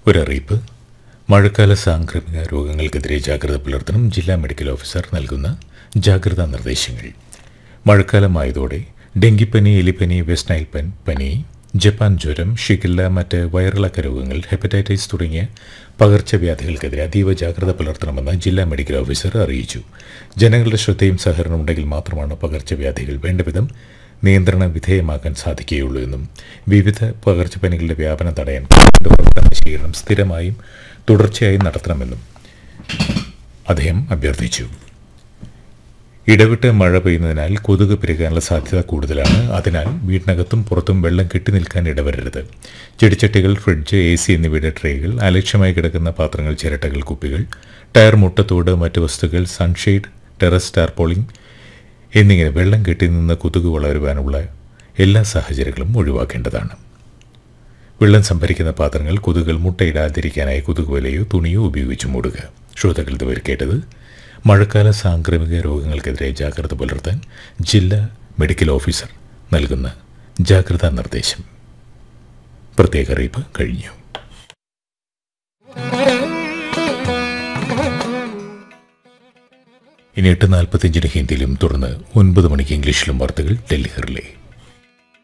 ഒരറിയിപ്പ് മഴക്കാല സാംക്രമിക രോഗങ്ങൾക്കെതിരെ ജാഗ്രത പുലർത്തണം ജില്ലാ മെഡിക്കൽ ഓഫീസർ നൽകുന്ന ജാഗ്രതാ നിർദ്ദേശങ്ങൾ മഴക്കാലമായതോടെ ഡെങ്കിപ്പനി എലിപ്പനി വെസ്റ്റ് നൈൽ പൻ പനി ജപ്പാൻ ജ്വരം ഷിഗല്ല മറ്റ് വയറിളക്ക രോഗങ്ങൾ ഹെപ്പറ്റൈറ്റിസ് തുടങ്ങിയ പകർച്ചവ്യാധികൾക്കെതിരെ അതീവ ജാഗ്രത പുലർത്തണമെന്ന് ജില്ലാ മെഡിക്കൽ ഓഫീസർ അറിയിച്ചു ജനങ്ങളുടെ ശ്രദ്ധയും സഹകരണവും ഉണ്ടെങ്കിൽ മാത്രമാണ് പകർച്ചവ്യാധികൾ വേണ്ടവിധം നിയന്ത്രണ വിധേയമാക്കാൻ സാധിക്കുകയുള്ളൂ എന്നും വിവിധ പകർച്ചപ്പനികളുടെ വ്യാപനം തടയാൻ പ്രവർത്തന നശീകരണം സ്ഥിരമായും തുടർച്ചയായും നടത്തണമെന്നും അദ്ദേഹം അഭ്യർത്ഥിച്ചു ഇടവിട്ട് മഴ പെയ്യുന്നതിനാൽ കൊതുക് പെരുകാനുള്ള സാധ്യത കൂടുതലാണ് അതിനാൽ വീടിനകത്തും പുറത്തും വെള്ളം കെട്ടി നിൽക്കാൻ ഇടവരരുത് ചെടിച്ചട്ടികൾ ഫ്രിഡ്ജ് എ സി എന്നിവയുടെ ട്രേകൾ അലക്ഷ്യമായി കിടക്കുന്ന പാത്രങ്ങൾ ചിരട്ടകൾ കുപ്പികൾ ടയർ മുട്ടത്തോട് മറ്റ് വസ്തുക്കൾ സൺഷെയ്ഡ് ടെറസ് ടാർപോളിംഗ് എന്നിങ്ങനെ വെള്ളം കെട്ടി നിന്ന് കൊതുക് വളരുവാനുള്ള എല്ലാ സാഹചര്യങ്ങളും ഒഴിവാക്കേണ്ടതാണ് വെള്ളം സംഭരിക്കുന്ന പാത്രങ്ങൾ കൊതുകുകൾ മുട്ടയിടാതിരിക്കാനായി കൊതുക് വലയോ തുണിയോ ഉപയോഗിച്ച് മൂടുക ശ്രോതാക്കൾ ഇതുവരെ കേട്ടത് മഴക്കാല സാംക്രമിക രോഗങ്ങൾക്കെതിരെ ജാഗ്രത പുലർത്താൻ ജില്ലാ മെഡിക്കൽ ഓഫീസർ നൽകുന്ന ജാഗ്രതാ നിർദ്ദേശം പ്രത്യേക അറിയിപ്പ് കഴിഞ്ഞു ഇനി എട്ട് നാൽപ്പത്തിയഞ്ചിന് ഹിന്ദിയിലും തുടർന്ന് ഒൻപത് മണിക്ക് ഇംഗ്ലീഷിലും വാർത്തകൾ ഡൽഹി റിലേ